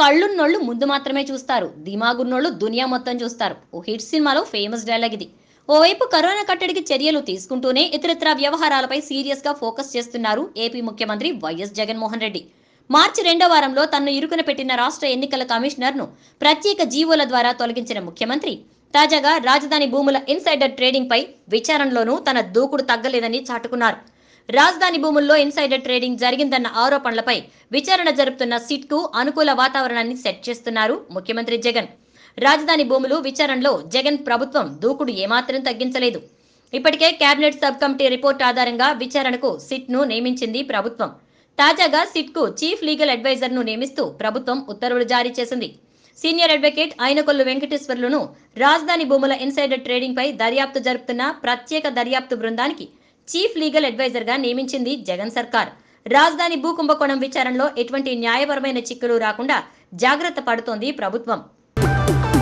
కళ్ళున్నోళ్ళు ముందు మాత్రమే చూస్తారు దిమాగున్నోళ్ళు దునియా మొత్తం చూస్తారు ఓ హిట్ సినిమాలో ఫేమస్ డైలాగ్ ఇది ఓవైపు కరోనా కట్టడికి చర్యలు తీసుకుంటూనే ఇతరత్ర వ్యవహారాలపై సీరియస్ గా ఫోకస్ చేస్తున్నారు ఏపీ ముఖ్యమంత్రి వైఎస్ జగన్మోహన్ రెడ్డి మార్చి రెండో వారంలో తన్ను ఇరుకున పెట్టిన రాష్ట్ర ఎన్నికల కమిషనర్ ను ప్రత్యేక జీవోల ద్వారా తొలగించిన ముఖ్యమంత్రి తాజాగా రాజధాని భూముల ఇన్సైడర్ ట్రేడింగ్ పై విచారణలోనూ తన దూకుడు తగ్గలేదని చాటుకున్నారు రాజధాని భూముల్లో ఇన్సైడర్ ట్రేడింగ్ జరిగిందన్న ఆరోపణలపై విచారణ జరుపుతున్న సిట్ కు అనుకూల వాతావరణాన్ని సెట్ చేస్తున్నారు ముఖ్యమంత్రి జగన్ రాజధాని భూములు విచారణలో జగన్ ప్రభుత్వం దూకుడు ఏమాత్రం తగ్గించలేదు ఇప్పటికే కేబినెట్ సబ్ కమిటీ రిపోర్ట్ ఆధారంగా విచారణకు సిట్ ను నియమించింది ప్రభుత్వం తాజాగా సిట్ కు చీఫ్ లీగల్ అడ్వైజర్ ను నియమిస్తూ ప్రభుత్వం ఉత్తర్వులు జారీ చేసింది సీనియర్ అడ్వకేట్ ఆయనకొల్లు వెంకటేశ్వర్లను రాజధాని భూముల ఇన్సైడర్ ట్రేడింగ్ పై దర్యాప్తు జరుపుతున్న ప్రత్యేక దర్యాప్తు బృందానికి చీఫ్ లీగల్ అడ్వైజర్ గా నియమించింది జగన్ సర్కార్ రాజధాని భూ కుంభకోణం విచారణలో ఎటువంటి న్యాయపరమైన చిక్కులు రాకుండా జాగ్రత్త పడుతోంది ప్రభుత్వం